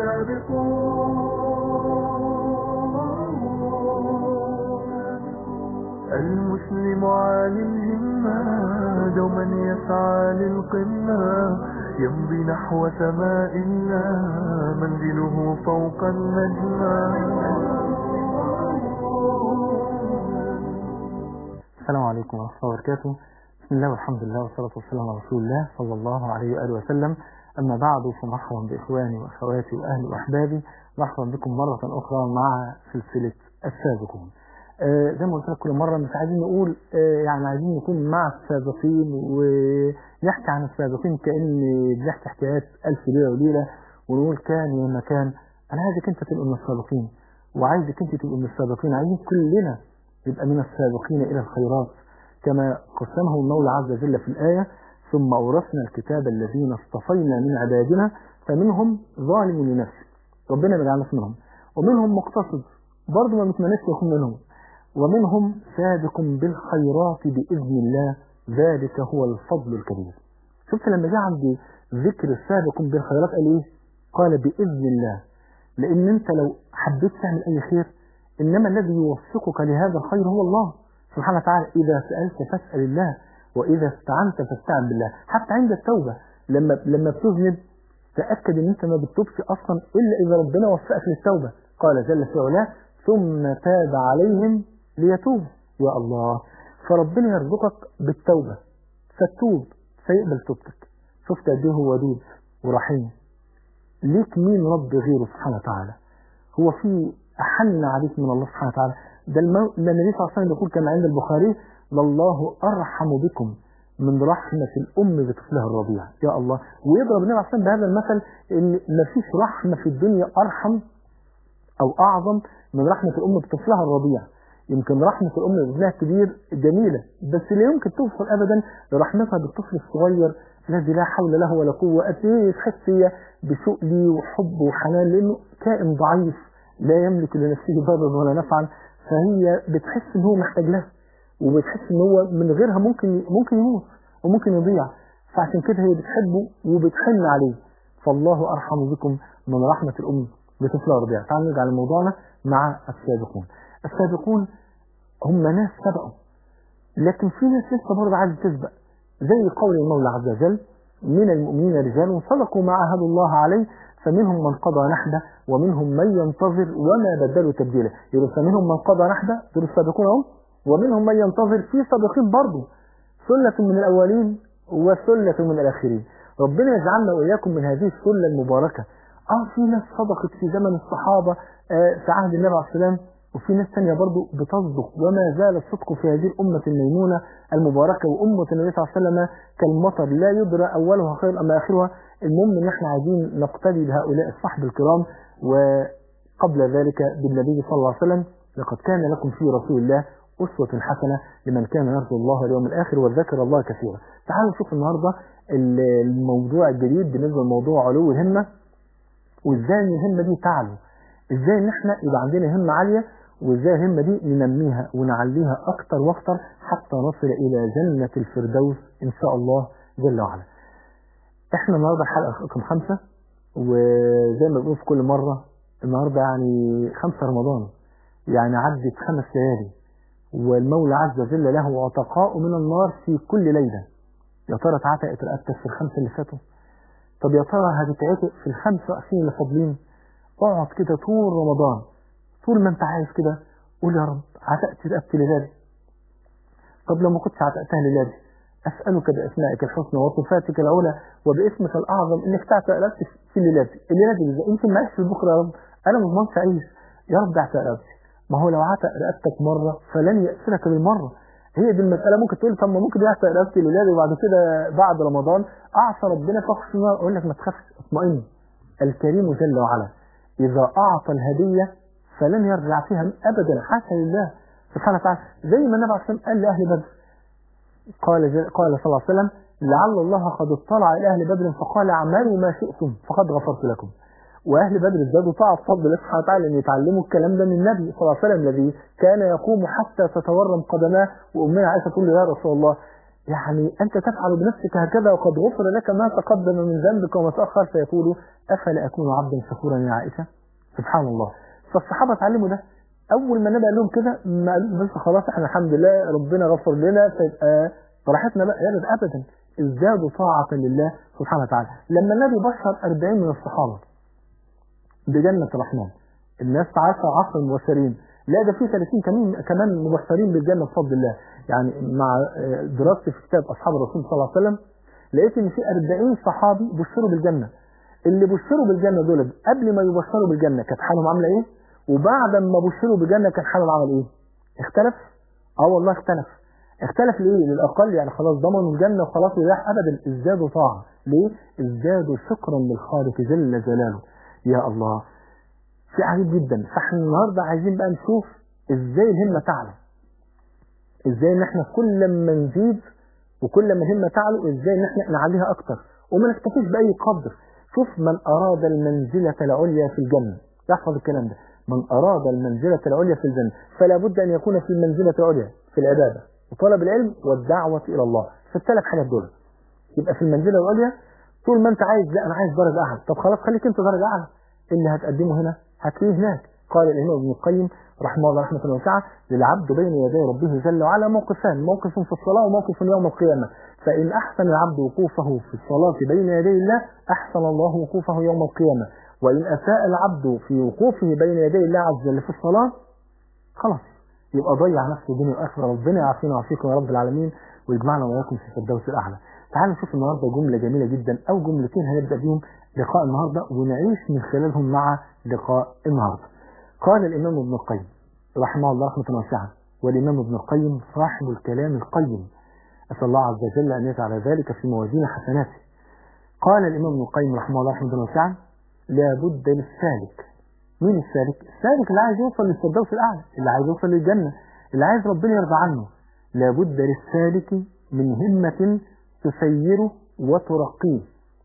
السابقون المسلم عالي الهمة دوما يسعى للقمة يمضي نحو سماء الله منزله فوق النجمة السلام عليكم ورحمة الله وبركاته بسم الله والحمد لله والصلاة والسلام على رسول الله صلى الله عليه وآله وسلم أما بعد فمرحبا بإخواني وأخواتي وأهلي وأحبابي مرحبا بكم مرة أخرى مع سلسلة السابقون آه زي ما قلت لك كل مرة مش عايزين نقول آه يعني عايزين نكون مع السابقين ونحكي عن السابقين كأن بنحكي حكايات ألف ليلة وليلة ونقول كان يا مكان أنا عايزك أنت تبقى من السابقين وعايزك أنت تبقى من السابقين عايزين كلنا يبقى من السابقين إلى الخيرات كما قسمه المولى عز وجل في الآية ثم أورثنا الكتاب الذين اصطفينا من عبادنا فمنهم ظالم لنفسه ربنا يجعلنا منهم ومنهم مقتصد برضه ما بنتمناش يكون منهم ومنهم سابق بالخيرات بإذن الله ذلك هو الفضل الكبير شفت لما جاء عند ذكر السابق بالخيرات قال ايه قال بإذن الله لأن انت لو حبيت تعمل أي خير إنما الذي يوفقك لهذا الخير هو الله سبحانه وتعالى إذا سألت فاسأل الله وإذا استعنت فاستعن بالله حتى عند التوبة لما لما بتذنب تأكد إن أنت ما بتتوبش أصلا إلا إذا ربنا وفقك للتوبة قال جل في علاه ثم تاب عليهم ليتوبوا يا الله فربنا يرزقك بالتوبة فتوب فيقبل توبتك شفت قد ايه هو ودود ورحيم ليك مين رب غيره سبحانه وتعالى هو في أحن عليك من الله سبحانه وتعالى ده المو... ده النبي صلى الله عليه وسلم يقول كما عند البخاري لله أرحم بكم من رحمة الأم بطفلها الرضيع يا الله ويضرب النبي عليه الصلاة بهذا المثل إن مفيش رحمة في الدنيا أرحم أو أعظم من رحمة الأم بطفلها الرضيع يمكن رحمة الأم بابنها الكبير جميلة بس لا يمكن توصل أبدا لرحمتها بالطفل الصغير الذي لا حول له ولا قوة قد إيه تحس هي بسؤل وحب وحنان لأنه كائن ضعيف لا يملك لنفسه ضرا ولا نفعا فهي بتحس ان هو محتاج لها وبتحس ان هو من غيرها ممكن ممكن يموت وممكن يضيع فعشان كده هي بتحبه وبتحن عليه فالله ارحم بكم من رحمة الام بطفلها الرضيع تعالوا نرجع لموضوعنا مع السابقون السابقون هم ناس سبقوا لكن في ناس لسه برضه عايزه تسبق زي قول المولى عز وجل من المؤمنين رجال صدقوا ما عاهدوا الله عليه فمنهم من قضى نحبه ومنهم من ينتظر وما بدلوا تبديلا يبقى فمنهم من قضى نحبه دول السابقون اهو ومنهم من ينتظر في سابقين برضه ثلة من الأولين وثلة من الآخرين ربنا يجعلنا وإياكم من هذه الثلة المباركة اه في ناس صدقت في زمن الصحابة آه في عهد النبي عليه السلام وفي ناس تانية برضه بتصدق وما زال الصدق في هذه الأمة الميمونة المباركة وأمة النبي صلى الله عليه وسلم كالمطر لا يدرى أولها خير أما آخرها المهم إن احنا عايزين نقتدي بهؤلاء الصحب الكرام وقبل ذلك بالنبي صلى الله عليه وسلم لقد كان لكم في رسول الله أسوة حسنة لمن كان يرجو الله اليوم الآخر وذكر الله كثيرا تعالوا نشوف النهاردة الموضوع الجديد بالنسبة لموضوع علو الهمة وإزاي الهمة دي تعلو إزاي إن احنا يبقى عندنا همة عالية وإزاي الهمة دي ننميها ونعليها أكتر وأكتر حتى نصل إلى جنة الفردوس إن شاء الله جل وعلا احنا النهاردة الحلقة رقم خمسة وزي ما بنقول في كل مرة النهاردة يعني خمسة رمضان يعني عدت خمس ليالي والمولى عز وجل له عتقاء من النار في كل ليلة يا ترى اتعتقت رقبتك في الخمسة اللي فاتوا طب يا ترى هتتعتق في الخمسة وعشرين اللي فاضلين اقعد كده طول رمضان طول ما انت عايز كده قول يا رب عتقت رقبتي لله طب لو ما كنتش عتقتها لله أسألك بأسمائك الحسنى وصفاتك العلى وباسمك الأعظم إنك تعتق رقبتي في الليلاتي الليلاتي ازاي يمكن ما في بكرة يا رب أنا ما ضمنش أعيش يا رب اعتق رقبتي ما هو لو عتق رقبتك مرة فلن يأسرك بالمرة هي دي المسألة ممكن تقول طب ما ممكن يعتق رقبتي لله وبعد كده بعد رمضان أعصى ربنا فخش النار أقول لك ما تخافش اطمئن الكريم جل وعلا إذا أعطى الهدية فلن يرجع فيها أبدا حاشا لله سبحانه وتعالى زي ما النبي عليه الصلاة والسلام قال لأهل بدر قال جل قال صلى الله عليه وسلم لعل الله قد اطلع إلى أهل بدر فقال اعملوا ما شئتم فقد غفرت لكم وأهل بدر ازدادوا طاعة بفضل الله سبحانه وتعالى أن يتعلموا الكلام ده من النبي صلى الله عليه وسلم الذي كان يقوم حتى تتورم قدماه وأمنا عائشة تقول له يا رسول الله يعني أنت تفعل بنفسك هكذا وقد غفر لك ما تقدم من ذنبك وما تأخر فيقول أفلا أكون عبدا شكورا يا عائشة سبحان الله فالصحابة اتعلموا ده أول ما النبي قال لهم كده ما قالوا بس خلاص احنا الحمد لله ربنا غفر لنا فيبقى براحتنا بقى لا أبدا ازدادوا طاعة لله سبحانه وتعالى لما النبي بشر 40 من الصحابة بجنة الرحمن الناس عشر عشر مبشرين لا ده في 30 كمان كمان مبشرين بالجنة بفضل الله يعني مع دراستي في كتاب أصحاب الرسول صلى الله عليه وسلم لقيت إن في 40 صحابي بشروا بالجنة اللي بشروا بالجنة دول قبل ما يبشروا بالجنة كانت حالهم عاملة إيه وبعد ما بشروا بالجنة كان حالهم عمل إيه اختلف اه والله اختلف اختلف ليه للأقل يعني خلاص ضمنوا الجنة وخلاص ويريح أبدا ازدادوا طاعة ليه ازدادوا شكرا للخالق جل جلاله يا الله شيء عجيب جدا فاحنا النهارده عايزين بقى نشوف ازاي الهمه تعلى ازاي ان احنا كل ما نزيد وكل ما الهمه تعلو ازاي ان احنا نعليها اكتر وما نكتفيش باي قدر شوف من اراد المنزله العليا في الجنه يحفظ الكلام ده من اراد المنزله العليا في الجنه فلا بد ان يكون في المنزله العليا في العباده وطلب العلم والدعوه الى الله في الثلاث حاجات دول يبقى في المنزله العليا طول ما انت عايز لا انا عايز درجه اعلى طب خلاص خليك انت درجه اعلى اللي هتقدمه هنا هتلاقيه هناك قال الإمام ابن القيم رحمه الله رحمة واسعة للعبد بين يدي ربه جل وعلا موقفان موقف في الصلاة وموقف يوم القيامة فإن أحسن العبد وقوفه في الصلاة بين يدي الله أحسن الله وقوفه يوم القيامة وإن أساء العبد في وقوفه بين يدي الله عز وجل في الصلاة خلاص يبقى ضيع نفسه دنيا وآخرة ربنا يعافينا ويعافيكم يا رب العالمين ويجمعنا وإياكم في الفردوس الأعلى تعالوا نشوف النهارده جملة جميلة جدا أو جملتين هنبدأ بيهم لقاء النهارده ونعيش من خلالهم مع لقاء النهارده. قال الإمام ابن القيم رحمه الله رحمة واسعة والإمام ابن القيم صاحب الكلام القيم أسأل الله عز وجل أن يجعل ذلك في موازين حسناته. قال الإمام ابن القيم رحمه الله رحمة واسعة لا بد للسالك مين السالك؟ السالك اللي عايز يوصل للفردوس الأعلى اللي عايز يوصل للجنة اللي عايز ربنا يرضى عنه لا بد للسالك من همة تسيره وترقيه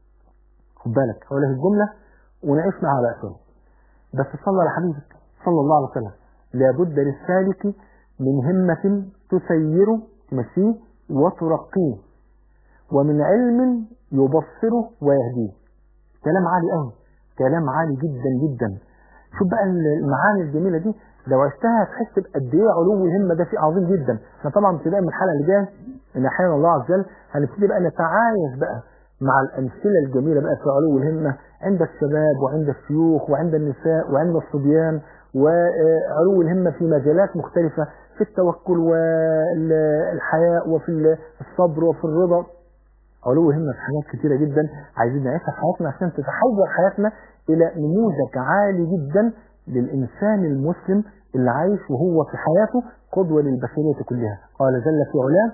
خد بالك هقول لك الجملة ونعيش معها على أسئلة بس صلى على حبيبك صلى الله عليه وسلم لابد للسالك من همة تسيره تمشيه وترقيه ومن علم يبصره ويهديه كلام عالي قوي كلام عالي جدا جدا شوف بقى المعاني الجميلة دي لو عشتها هتحس بقد ايه علو الهمة ده شيء عظيم جدا احنا طبعا ابتداء من الحلقة اللي جايه ان احيانا الله عز وجل هنبتدي بقى نتعايش بقى مع الأمثلة الجميلة بقى في علو الهمة عند الشباب وعند الشيوخ وعند النساء وعند الصبيان وعلو الهمة في مجالات مختلفة في التوكل والحياء وفي الصبر وفي الرضا علو همة في حاجات كتيرة جدا عايزين نعيشها في حياتنا عشان تتحول حياتنا إلى نموذج عالي جدا للإنسان المسلم اللي عايش وهو في حياته قدوة للبشرية كلها قال جل في علاه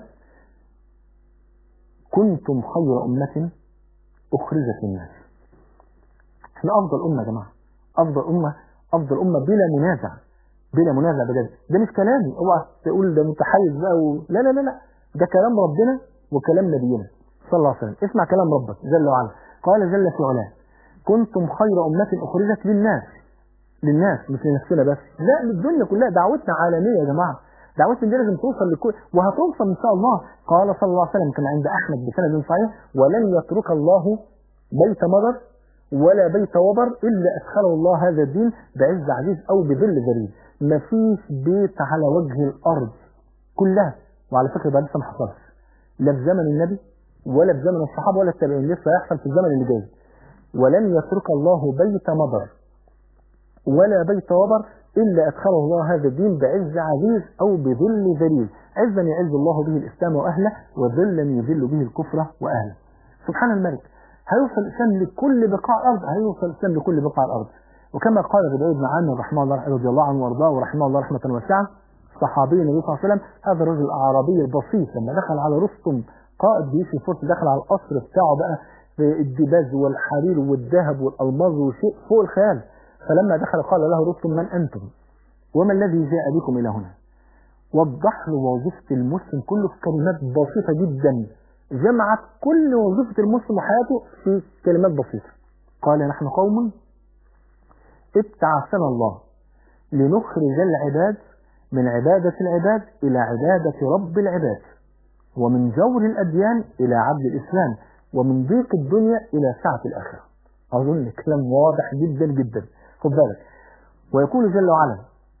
كنتم خير أمة أخرجت للناس احنا أفضل أمة يا جماعة أفضل أمة أفضل أمة بلا منازع بلا منازع بجد ده مش كلامي اوعى تقول ده متحيز بقى و... لا لا لا لا ده كلام ربنا وكلام نبينا صلى الله عليه وسلم اسمع كلام ربك جل وعلا قال جل في علاه كنتم خير أمة أخرجت للناس للناس مش لنفسنا بس لا للدنيا كلها دعوتنا عالمية يا جماعة دعوتنا دي لازم توصل لكل وهتوصل ان شاء الله قال صلى الله عليه وسلم كما عند احمد بسند صحيح ولن يترك الله بيت مضر ولا بيت وبر الا ادخله الله هذا الدين بعز عزيز او بذل ذليل مفيش بيت على وجه الارض كلها وعلى فكره ده لسه ما حصلش لا في زمن النبي ولا في زمن الصحابه ولا التابعين لسه هيحصل في الزمن اللي جاي ولن يترك الله بيت مضر ولا بيت وبر إلا أدخله الله هذا الدين بعز عزيز أو بذل ذليل عزا يعز الله به الإسلام وأهله وذلا يذل به الكفر وأهله سبحان الملك هيوصل الإسلام لكل بقاع الأرض هيوصل الإسلام لكل بقاع الأرض وكما قال ربيع بن عامر رحمه الله رضي الله عنه وارضاه ورحمه الله رحمة واسعة صحابي النبي صلى الله عليه وسلم هذا الرجل الأعرابي البسيط لما دخل على رستم قائد جيش الفرس دخل على القصر بتاعه بقى في الدباز والحرير والذهب والألماظ وشيء فوق الخيال فلما دخل قال له رستم من أنتم وما الذي جاء بكم إلى هنا وضح له وظيفة المسلم كله في كلمات بسيطة جدا جمعت كل وظيفة المسلم وحياته في كلمات بسيطة قال نحن قوم ابتعثنا الله لنخرج العباد من عبادة العباد إلى عبادة رب العباد ومن جور الأديان إلى عبد الإسلام ومن ضيق الدنيا إلى سعة الآخرة أظن كلام واضح جدا جدا خد بالك ويقول جل وعلا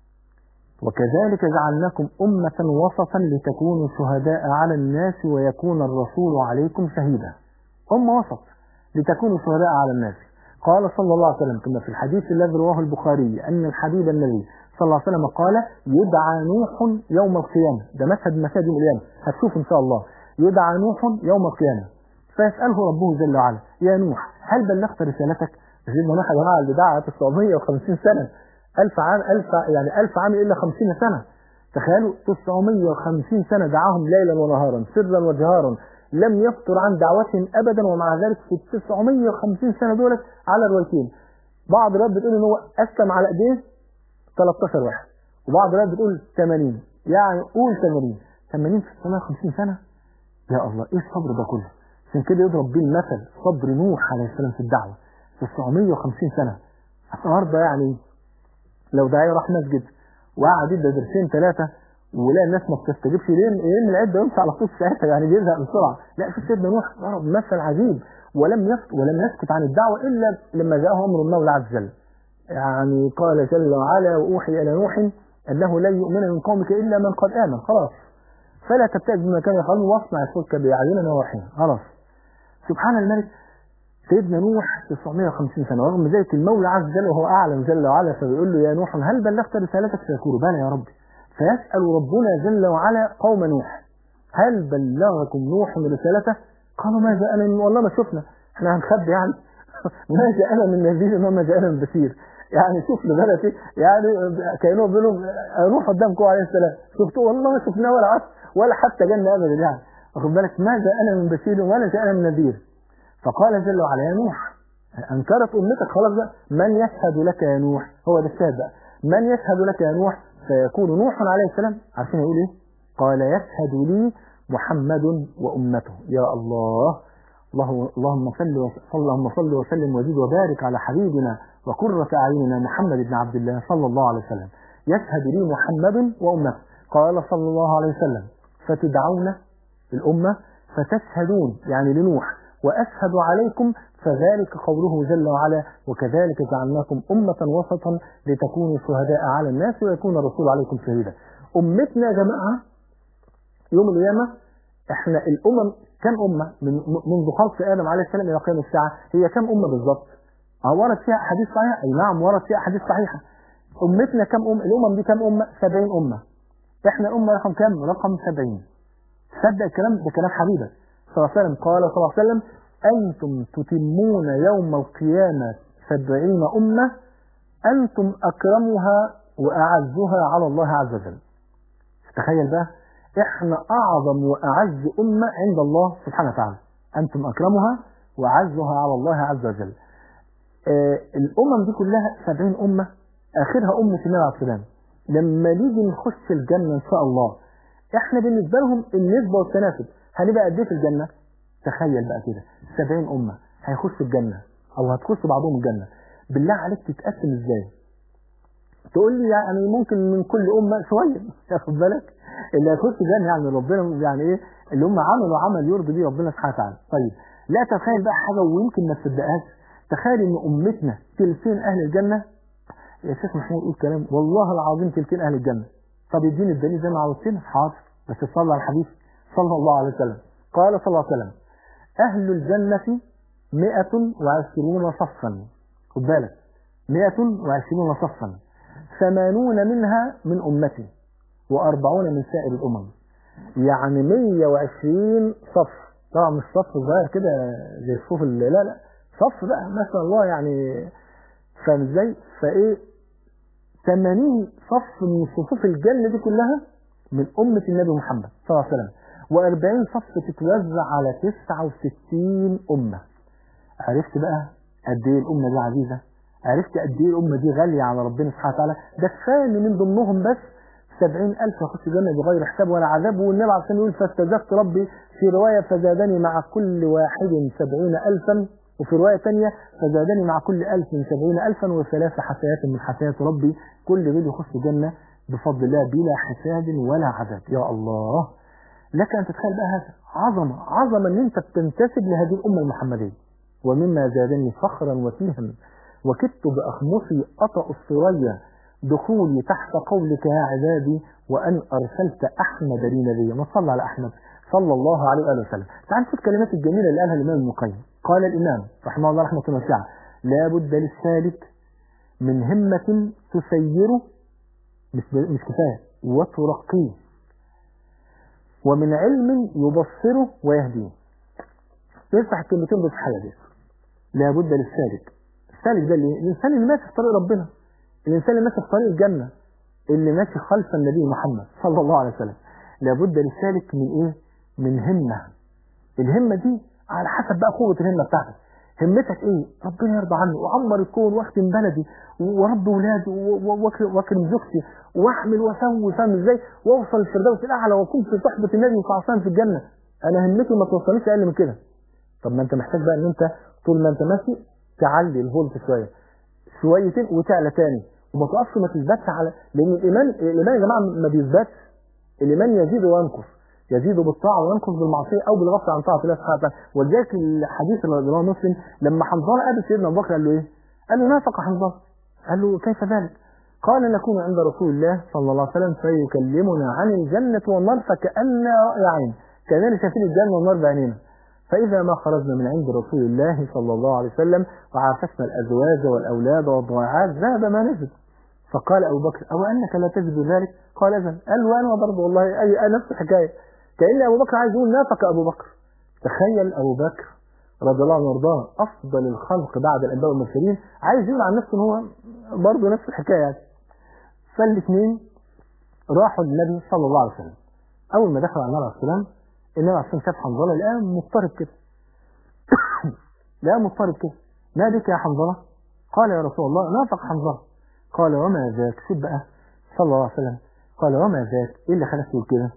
وكذلك جعلناكم أمة وسطا لتكونوا شهداء على الناس ويكون الرسول عليكم شهيدا أمة وسط لتكونوا شهداء على الناس قال صلى الله عليه وسلم كما في الحديث الذي رواه البخاري أن الحبيب النبي صلى الله عليه وسلم قال يدعى نوح يوم القيامة ده مشهد مشاهد يوم القيامة هتشوف إن شاء الله يدعى نوح يوم القيامة فيسأله ربه جل وعلا يا نوح هل بلغت رسالتك؟ سيدنا نوح يا جماعة اللي دعا 950 سنة ألف عام ألف يعني ألف عام إلا 50 سنة تخيلوا 950 سنة دعاهم ليلا ونهارا سرا وجهارا لم يفتر عن دعوتهم أبدا ومع ذلك في 950 سنة دولت على الروايتين بعض الروايات بتقول إن هو أسلم على إيديه 13 واحد وبعض الروايات بتقول 80 يعني قول 80 80 في 950 سنة يا الله إيه الصبر ده كله عشان كده يضرب بيه المثل صبر نوح عليه السلام في الدعوة 950 سنة النهارده يعني لو داعية راح مسجد وقعد يدى درسين ثلاثة ولا الناس ما بتستجيبش ليه لان العده يمشي على طول ساعتها يعني بيزهق بسرعه لا في سيدنا نوح ضرب مثل عجيب ولم يسكت ولم يسكت عن الدعوه الا لما جاءه امر المولى عز وجل يعني قال جل وعلا واوحي الى نوح انه لن يؤمن من قومك الا من قد امن خلاص فلا تبتئس بما كانوا يفعلون واصنع الفلك باعيننا ووحينا خلاص سبحان الملك سيدنا نوح 950 سنه رغم ذلك المولى عز وجل وهو اعلم جل وعلا فبيقول له يا نوح هل بلغت رسالتك فيقول بلى يا ربي فيسأل ربنا جل وعلا قوم نوح هل بلغكم نوح رسالته قالوا ما جاءنا والله ما شفنا احنا هنخبي يعني ما جاءنا من نذير وما جاءنا من بشير يعني شوف لبلدي يعني كانوا بيقولوا نوح قدامكم عليه السلام شفتوا والله ما شفناه ولا عصر ولا حتى جنة ابدا يعني واخد بالك ما جاءنا من بشير ولا جاءنا من نذير فقال جل وعلا يا نوح انكرت امتك خلاص بقى من يشهد لك يا نوح هو ده الشاهد بقى من يشهد لك يا نوح فيكون نوح عليه السلام عارفين يقول ايه قال يشهد لي محمد وامته يا الله الله اللهم صل وس- اللهم صل وسلم وزد وبارك على حبيبنا وقرة اعيننا محمد بن عبد الله صلى الله عليه وسلم يشهد لي محمد وامته قال صلى الله عليه وسلم فتدعون الامه فتشهدون يعني لنوح واشهد عليكم فذلك قوله جل وعلا وكذلك جعلناكم أمة وسطا لتكونوا شهداء على الناس ويكون الرسول عليكم شهيدا أمتنا يا جماعة يوم القيامة احنا الأمم كم أمة من منذ خلق آدم عليه السلام إلى قيام الساعة هي كم أمة بالظبط؟ اه ورد فيها أحاديث صحيحة أي نعم ورد فيها أحاديث صحيحة أمتنا كم أم الأمم دي كم أمة؟ 70 أمة احنا أمة رقم كم؟ رقم 70 تصدق الكلام ده كلام حبيبك صلى الله عليه وسلم قال صلى الله عليه وسلم أنتم تتمون يوم القيامة سبعين أمة أنتم أكرمها وأعزها على الله عز وجل تخيل بقى إحنا أعظم وأعز أمة عند الله سبحانه وتعالى أنتم أكرمها وأعزها على الله عز وجل آه الأمم دي كلها سبعين أمة آخرها أمة النبي عليه السلام لما نيجي نخش الجنة إن شاء الله إحنا بالنسبة لهم النسبة والتناسب هنبقى قد إيه في الجنة تخيل بقى كده 70 أمة هيخشوا الجنة أو هتخش بعضهم الجنة بالله عليك تتقسم إزاي تقول لي يعني ممكن من كل أمة شوية تاخد بالك اللي هيخش الجنة يعني ربنا يعني إيه اللي هم عملوا عمل يرضي بيه ربنا سبحانه وتعالى طيب لا تخيل بقى حاجة ويمكن ما تصدقهاش تخيل إن أمتنا تلتين أهل الجنة يا شيخ محمود قول كلام والله العظيم تلتين أهل الجنة طب اديني الدليل زي ما عاوزتنا حاضر بس صلى على الحبيب صلى الله عليه وسلم قال صلى الله عليه وسلم أهل الجنة مئة وعشرون صفا خد بالك مئة وعشرون صفا ثمانون منها من أمتي وأربعون من سائر الأمم يعني مية وعشرين صف طبعا مش صف صغير كده زي الصوف اللي لا لا صف بقى ما شاء الله يعني فاهم ازاي فايه 80 صف من صفوف الجنة دي كلها من أمة النبي محمد صلى الله عليه وسلم و40 صف تتوزع على 69 أمة عرفت بقى قد ايه الأمة دي عزيزة عرفت قد ايه الأمة دي غالية على ربنا سبحانه وتعالى ده كفاية ان من ضمنهم بس 70 ألف يخش الجنة بغير حساب ولا عذاب والنبي عليه الصلاة والسلام يقول فاستزدت ربي في رواية فزادني مع كل واحد سبعين ألفا وفي رواية ثانية فزادني مع كل ألف سبعين ألفا وثلاث حسنات من حسنات ربي كل دول يخش الجنة بفضل الله بلا حساب ولا عذاب يا الله لك ان تتخيل بقى هذا عظمه عظمه ان انت بتنتسب لهذه الامه المحمديه ومما زادني فخرا وتيها وكدت باخمصي اطأ الثريا دخولي تحت قولك يا عبادي وان ارسلت احمد لي نبيا ما صلى على احمد صلى الله عليه واله وسلم تعال شوف الكلمات الجميله اللي قالها الامام ابن القيم قال الامام رحمه الله رحمه واسعه لا بد للسالك من همه تسيره مش مش كفايه وترقيه ومن علم يبصره ويهديه يفتح الكلمتين دول في الحلقه دي لابد للسالك السالك ده اللي الانسان اللي ماشي في طريق ربنا الانسان اللي ماشي في طريق الجنه اللي ماشي خلف النبي محمد صلى الله عليه وسلم لابد للسالك من ايه من همه الهمه دي على حسب بقى قوه الهمه بتاعتك همتك ايه ربنا يرضى عني وعمر الكون واخدم بلدي ورب ولادي واكرم زوجتي واحمل واسوي فاهم ازاي واوصل الفردوس الاعلى واكون في صحبه النبي صلى الله عليه وسلم في الجنه انا همتي ما توصلنيش اقل من كده طب ما انت محتاج بقى ان انت طول ما انت ماشي تعلي الفولت شويه شويتين وتعلى تاني وما تقفش ما تثبتش على لان الايمان الايمان يا جماعه ما بيثبتش الايمان يزيد وينقص يزيد بالطاعه وينقص بالمعصيه او بالغفله عن طاعه الله سبحانه وتعالى ولذلك الحديث اللي رواه مسلم لما حنظله قابل سيدنا ابو بكر قال له ايه؟ قال له نافق حنظله قال له كيف ذلك؟ قال نكون عند رسول الله صلى الله عليه وسلم فيكلمنا عن الجنه والنار فكأن رأي عين كاننا شايفين الجنه والنار بعينينا فإذا ما خرجنا من عند رسول الله صلى الله عليه وسلم وعافسنا الأزواج والأولاد والضيعات ذهب ما نزل فقال أبو بكر أو أنك لا تجد ذلك قال إذن قال وأنا برضه والله أي نفس الحكاية كأن أبو بكر عايز يقول نافق أبو بكر تخيل أبو بكر رضي الله عنه وارضاه أفضل الخلق بعد الأنبياء والمرسلين عايز يقول عن نفسه إن هو برضه نفس الحكاية يعني فالاثنين راحوا للنبي صلى الله عليه وسلم أول ما دخلوا على النبي عليه السلام النبي عليه السلام شاف حنظلة لقاه مضطرب كده لقاه مضطرب كده ما بك يا حنظلة قال يا رسول الله نافق حنظلة قال وما ذاك شوف بقى صلى الله عليه وسلم قال وما ذاك ايه اللي خلاك تقول كده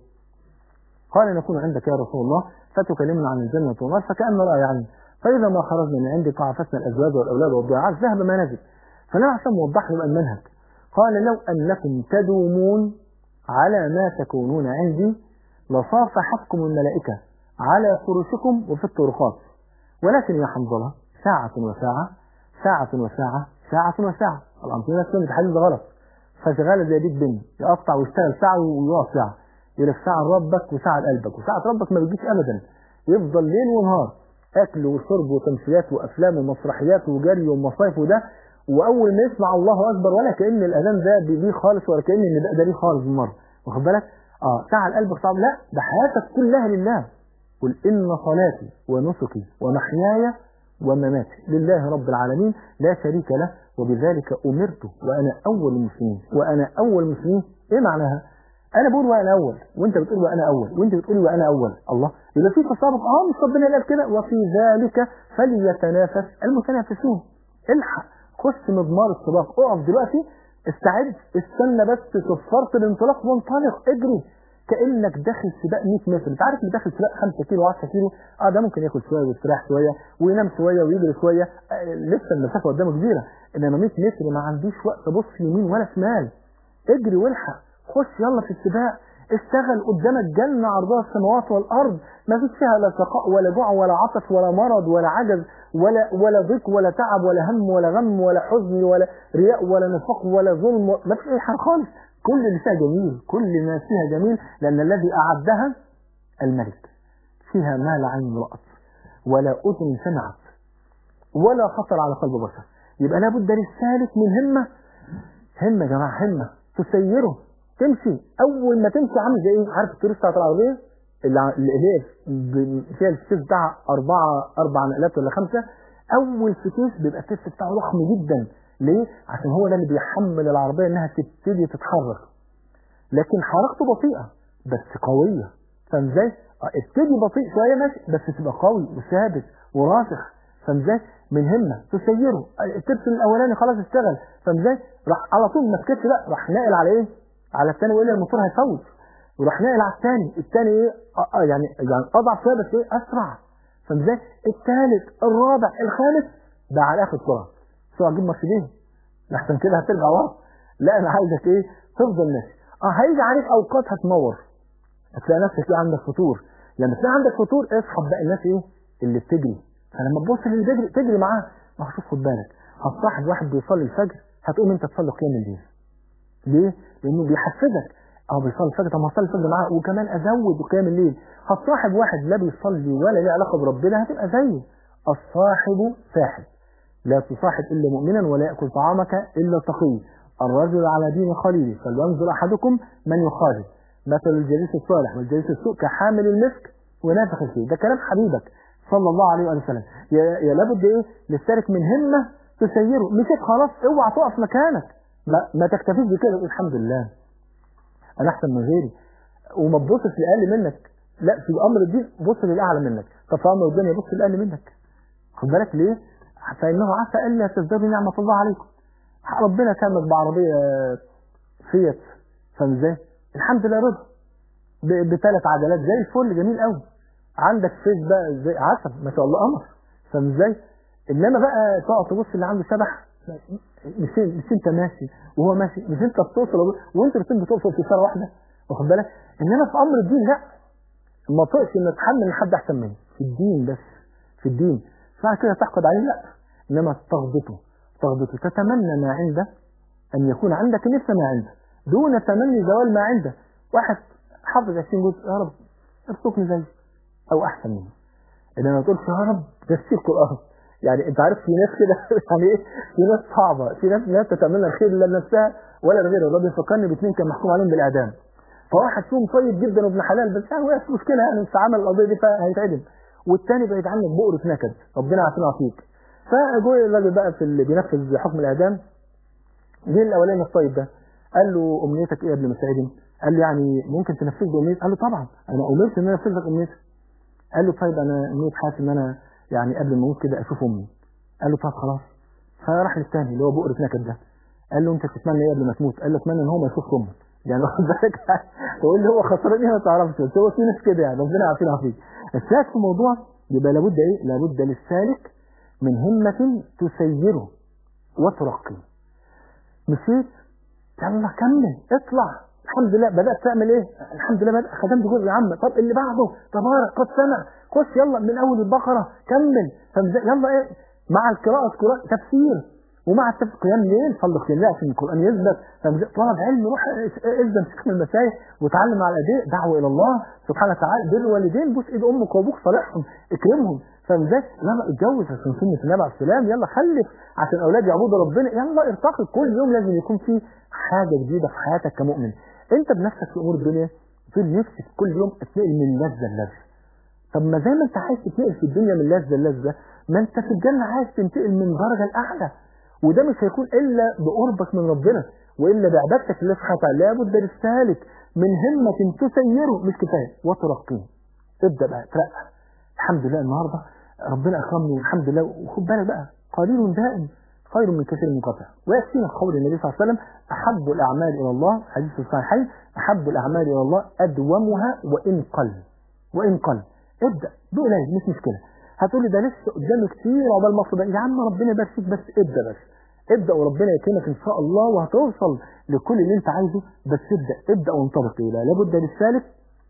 قال نكون عندك يا رسول الله فتكلمنا عن الجنة والنار فكأن رأي عني فإذا ما خرجنا من عندك وعفسنا الأزواج والأولاد والضيعات ذهب ما نزل فالنبي عليه السلام وضح له المنهج قال لو أنكم تدومون على ما تكونون عندي لصافحتكم الملائكة على فرشكم وفي الطرقات ولكن يا حنظلة ساعة وساعة ساعة وساعة ساعة وساعة الأنطينة كلمة الحديث ده غلط فشغالة زي بيت بن يقطع ويشتغل ساعة ويقف ساعة يقول لك ساعة لربك وساعة لقلبك وساعة ربك ما بتجيش أبدا يفضل ليل ونهار أكل وشرب وتمثيلات وأفلام ومسرحيات وجري ومصايف وده وأول ما يسمع الله أكبر ولا كأن الأذان ده بيه خالص ولا كأن النداء ده ليه خالص بالمرة واخد بالك؟ اه ساعة لقلبك صعب لا ده حياتك كلها لله قل إن صلاتي ونسكي ومحياي ومماتي لله رب العالمين لا شريك له وبذلك أمرت وأنا أول المسلمين وأنا أول المسلمين إيه معناها؟ أنا بقول وأنا أول وأنت بتقول وأنا أول وأنت بتقول وأنا أول الله يبقى في تسابق أه مش ربنا قال كده وفي ذلك فليتنافس المتنافسون الحق خش مضمار السباق اقف دلوقتي استعد استنى بس صفرت الانطلاق وانطلق اجري كانك داخل سباق 100 متر انت عارف اللي داخل سباق 5 كيلو 10 كيلو اه ده ممكن ياكل شويه ويستريح شويه وينام شويه ويجري شويه آه لسه المسافه قدامه كبيره انما 100 متر ما عنديش وقت ابص يمين ولا شمال اجري والحق خش يلا في السباق اشتغل قدامك جنة عرضها السماوات والأرض ما فيش فيها لا شقاء ولا جوع ولا عطش ولا مرض ولا عجز ولا ولا ضيق ولا تعب ولا هم ولا غم ولا حزن ولا رياء ولا نفاق ولا ظلم ما فيش أي حاجة خالص كل اللي فيها جميل كل ما فيها جميل لأن الذي أعدها الملك فيها ما لا عين رأت ولا أذن سمعت ولا خطر على قلب بشر يبقى لابد للسالك من همة همة يا جماعة همة تسيره تمشي اول ما تمشي عامل زي ايه عارف التوريست بتاعت العربيه اللي هي فيها الفتيس بتاعها أربعة أربع نقلات ولا خمسة أول فتيس بيبقى التيست بتاعه ضخم جدا ليه؟ عشان هو ده اللي بيحمل العربية إنها تبتدي تتحرك لكن حركته بطيئة بس قوية فاهم ازاي؟ ابتدي بطيء شوية ماشي بس تبقى قوي وثابت وراسخ فاهم ازاي؟ من همة تسيره الترس الأولاني خلاص اشتغل فاهم ازاي؟ راح على طول ما سكتش لا راح ناقل على إيه؟ على الثاني وإلا الموتور هيفوت وراح ناقل على الثاني الثاني ايه آه يعني يعني اضعف شويه بس ايه اسرع فاهم ازاي الثالث الرابع الخامس ده على اخر سرعه سرعه تجيب مرسيدس لحسن كده هترجع ورا لا انا عايزك ايه تفضل ماشي اه هيجي عليك اوقات هتنور هتلاقي نفسك ايه عندك فطور لما تلاقي عندك فطور اصحى بقى الناس ايه اللي بتجري فلما تبص للي بيجري تجري معاه ما هو شوف خد بالك هتصاحب واحد بيصلي الفجر هتقوم انت تصلي قيام الليل ليه؟ لانه بيحفزك اه بيصلي الفجر طب ما اصلي الفجر معاه وكمان ازود قيام الليل هتصاحب واحد لا بيصلي ولا ليه علاقه بربنا هتبقى زيه الصاحب ساحب لا تصاحب الا مؤمنا ولا ياكل طعامك الا تقي الرجل على دين خليله فلينظر احدكم من يخالف مثل الجليس الصالح والجليس السوء كحامل المسك ونافخ الفيه ده كلام حبيبك صلى الله عليه وآله وسلم يا, يا لابد ايه للسالك من همه تسيره مشيت خلاص اوعى تقف مكانك ما, ما تكتفيش بكده تقول الحمد لله انا احسن من غيري وما تبصش لاقل منك لا في امر الدين بص للاعلى منك طب في امر الدنيا بص للاقل منك خد بالك ليه فانه عسى الا تزدادوا نعمه الله عليكم ربنا كرمك بعربيه فيت فاهم ازاي الحمد لله رضا بثلاث عجلات زي الفل جميل قوي عندك فيس بقى زي عسل ما شاء الله قمر فاهم ازاي انما بقى تقعد تبص اللي عنده شبح مش مش انت ماشي وهو ماشي مش انت بتوصل وانت الاثنين بتوصل في سنه واحده واخد بالك انما في امر الدين لا ما طقش ان تحمل من حد احسن مني في الدين بس في الدين بعد كده تحقد عليه لا انما تغبطه تغبطه تتمنى ما عنده ان يكون عندك مثل ما عنده دون تمني زوال ما عنده واحد حافظ 20 جزء يا رب ارزقني زيه او احسن منه انما ما تقولش يا رب تفسير قران يعني انت عارف في ناس كده يعني ايه في ناس صعبه في ناس لا تتمنى الخير لا لنفسها ولا لغيرها والله بيفكرني باثنين كان محكوم عليهم بالاعدام فواحد فيهم طيب جدا وابن حلال بس يعني مش مشكله يعني مش عمل القضيه دي فهيتعدم والتاني بعيد عنك بؤرة نكد ربنا عافينا وعافيك فجوه الراجل بقى في اللي بينفذ حكم الاعدام جه الاولاني الطيب ده قال له امنيتك ايه قبل ما تساعدني؟ قال له يعني ممكن تنفذ لي امنيتي؟ قال له طبعا انا امرت ان انا انفذ لك امنيتك قال له طيب انا امنيه حياتي ان انا يعني قبل ما اموت كده اشوف امي قال له طب خلاص فراح للثاني اللي هو بؤرة نكد ده قال له انت تتمنى ايه قبل ما تموت؟ قال له اتمنى ان هو ما يشوفش امه يعني واخد بالك تقول له هو خسران ايه ما تعرفش بس هو في ناس كده يعني ربنا يعافينا ويعافيك الشاهد في الموضوع يبقى لابد ايه؟ لابد للسالك من همة تسيره وترقيه مشيت يلا كمل اطلع الحمد لله بدأت تعمل ايه الحمد لله بدأت خدمت جزء يا عم طب اللي بعده تبارك قد سمع خش يلا من اول البقرة كمل يلا ايه مع القراءة قراءة تفسير ومع التفسير قيام ليل صلي قيام ليل عشان القرآن يثبت طلب علم روح الزم شكل المشايخ وتعلم على ايديه دعوة الى الله سبحانه وتعالى بر الوالدين بوس ايد امك وابوك صالحهم اكرمهم فاهم ازاي؟ لا لا اتجوز عشان سنة النبي عليه السلام يلا خلف عشان اولاد يعبدوا ربنا يلا ارتقي كل يوم لازم يكون في حاجة جديدة في حياتك كمؤمن انت بنفسك في امور الدنيا في نفسك كل يوم تتنقل من لذة لذة طب ما زي ما انت عايز تتنقل في الدنيا من لذة لذة ما انت في الجنة عايز تنتقل من درجة الاعلى وده مش هيكون الا بقربك من ربنا والا بعبادتك لله سبحانه وتعالى لابد للسالك من همة تسيره مش كفايه وترقيه ابدا بقى ترقى الحمد لله النهارده ربنا اكرمني والحمد لله وخد بالك بقى قليل دائم خير من كثير منقطع ويكفينا قول النبي صلى الله عليه وسلم احب الاعمال الى الله حديث الصحيحين احب الاعمال الى الله ادومها وان قل وان قل ابدا بقليل مش مشكله هتقول لي ده لسه قدامي كتير عقبال ما اوصل يا عم ربنا يبارك فيك بس ابدا بس ابدا وربنا يكرمك ان شاء الله وهتوصل لكل اللي انت عايزه بس ابدا ابدا وانطلق الى لابد للسالك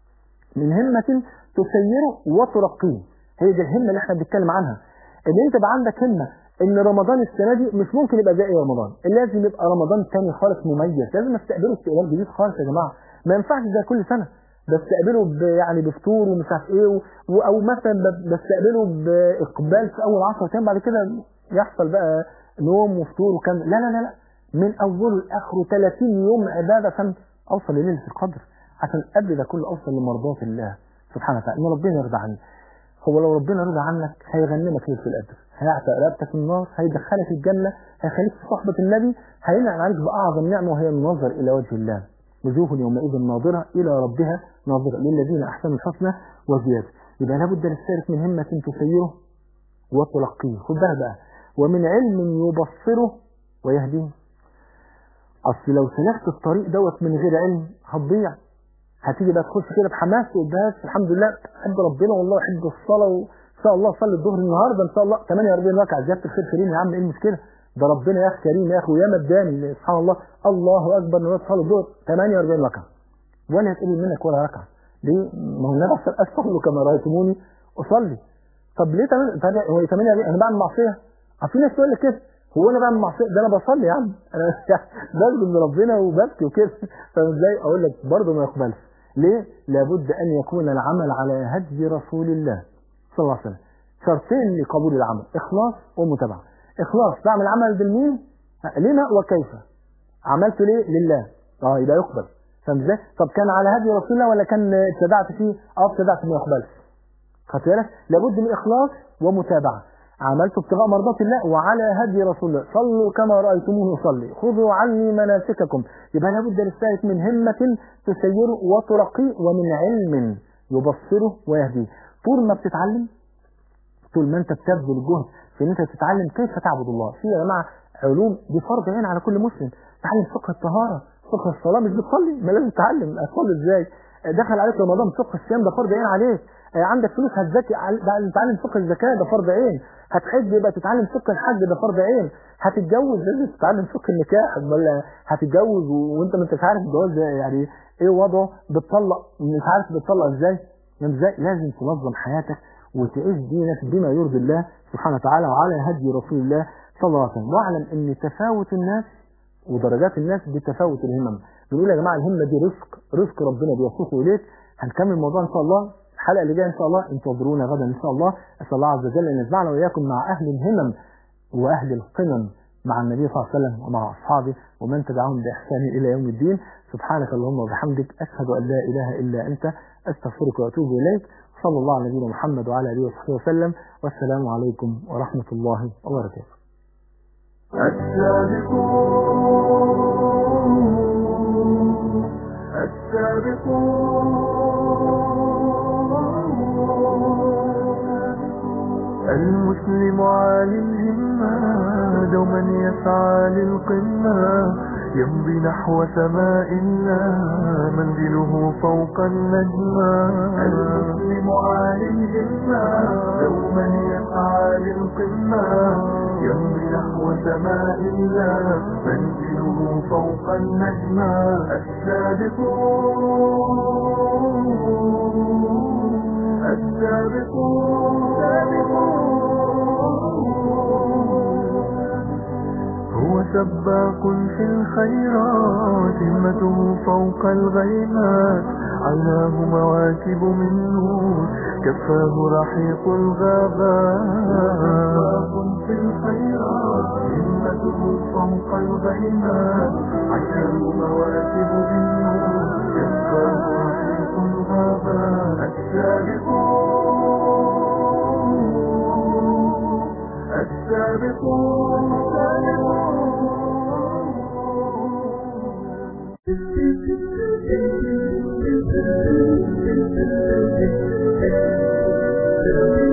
من همه تسيره وترقيه هي دي الهمه اللي احنا بنتكلم عنها ان انت يبقى عندك همه ان رمضان السنه دي مش ممكن يبقى زي اي رمضان لازم يبقى رمضان تاني خالص مميز لازم استقبله استقبال جديد خالص يا جماعه ما ينفعش زي كل سنه بستقبله ب يعني بفطور ومش عارف ايه و... او مثلا بستقبله باقبال في اول 10 ايام بعد كده يحصل بقى نوم وفطور وكم لا لا لا لا من اوله لاخره 30 يوم عباده عشان اوصل لليله القدر عشان قبل ده كله اوصل لمرضات الله سبحانه وتعالى ان ربنا يرضى عني هو لو ربنا رضى عنك هيغنمك ليله القدر هيعتق رقبتك من النار هيدخلك الجنه هيخليك في صحبه النبي هينعم عليك باعظم نعمه وهي النظر الى وجه الله وجوه يومئذ ناظرة إلى ربها ناظرة للذين أحسنوا الحسنى وزيادة يبقى لابد للسالك من همة تسيره وتلقيه خد بالك بقى ومن علم يبصره ويهديه أصل لو سلكت الطريق دوت من غير علم هتضيع هتيجي بقى تخش كده بحماس وبس الحمد لله أحب ربنا والله أحب الصلاة وإن شاء الله أصلي الظهر النهارده إن شاء الله 48 ركعة زيادة الخير كريم يا عم إيه المشكلة؟ ده ربنا يا اخي كريم يا اخي وياما اداني سبحان الله الله اكبر نصلي الظهر 48 ركعه ولا هتقبل منك ولا ركعه ليه ما هو النبي عشان أصلوا كما رأيتموني أصلي طب ليه تعمل طب هو يتمنى ليه؟ أنا بعمل معصية في ناس تقول لك كده هو أنا بعمل معصية ده أنا بصلي يا عم أنا بسجد من ربنا وببكي وكده فازاي أقول لك برضه ما يقبلش ليه؟ لابد أن يكون العمل على هدي رسول الله صلى الله عليه وسلم شرطين لقبول العمل إخلاص ومتابعة إخلاص بعمل عمل بالمين لما وكيف عملته ليه لله اه يبقى يقبل فاهم ازاي طب كان على هدي رسول الله ولا كان ابتدعت فيه اه ابتدعت ما يقبلش خدت بالك لابد من اخلاص ومتابعه عملت ابتغاء مرضات الله وعلى هدي رسول الله صلوا كما رايتموه يصلي خذوا عني مناسككم يبقى لابد للسائل من همه تسيره وترقيه ومن علم يبصره ويهديه طول ما بتتعلم طول ما انت بتبذل جهد في ان انت تتعلم كيف تعبد الله في يا جماعه علوم دي فرض عين على كل مسلم تعلم فقه الطهاره فقه الصلاه مش بتصلي ما لازم تتعلم اصلي ازاي دخل عليك رمضان فقه الصيام ده فرض عين عليك عندك فلوس هتزكي تتعلم فقه الزكاه ده فرض عين هتحج يبقى تتعلم فقه الحج ده فرض عين هتتجوز لازم تتعلم فقه النكاح ولا هتتجوز وانت ما انتش عارف الجواز يعني ايه وضعه بتطلق مش عارف بتطلق ازاي ازاي لازم تنظم حياتك وتعيش دينك بما يرضي الله سبحانه وتعالى وعلى هدي رسول الله صلى الله عليه وسلم واعلم ان تفاوت الناس ودرجات الناس بتفاوت الهمم بنقول يا جماعه الهمه دي رزق رزق ربنا بيصفه اليك هنكمل الموضوع ان شاء الله الحلقه اللي جايه ان شاء الله انتظرونا غدا ان شاء الله اسال الله عز وجل ان يجمعنا واياكم مع اهل الهمم واهل القمم مع النبي صلى الله عليه وسلم ومع اصحابه ومن تبعهم باحسان الى يوم الدين سبحانك اللهم وبحمدك اشهد ان لا اله الا انت استغفرك واتوب اليك صلى الله على نبينا محمد وعلى اله وصحبه وسلم والسلام عليكم ورحمه الله وبركاته السابقون السابقون المسلم عالي الهمة دوما يسعى للقمة يمضي نحو سماء الله منزله فوق النجمة المسلم عالي الهمة دوما يسعى للقمة يمضي نحو سماء الله منزله فوق النجمة السابقون السابقون هو سباق في الخيرات همته فوق الغيمات عيناه مواكب من نور كفاه رحيق الغابات سباق في الخيرات همته فوق الغيمات عيناه مواكب من نور كفاه رحيق الغابات السابقون السابقون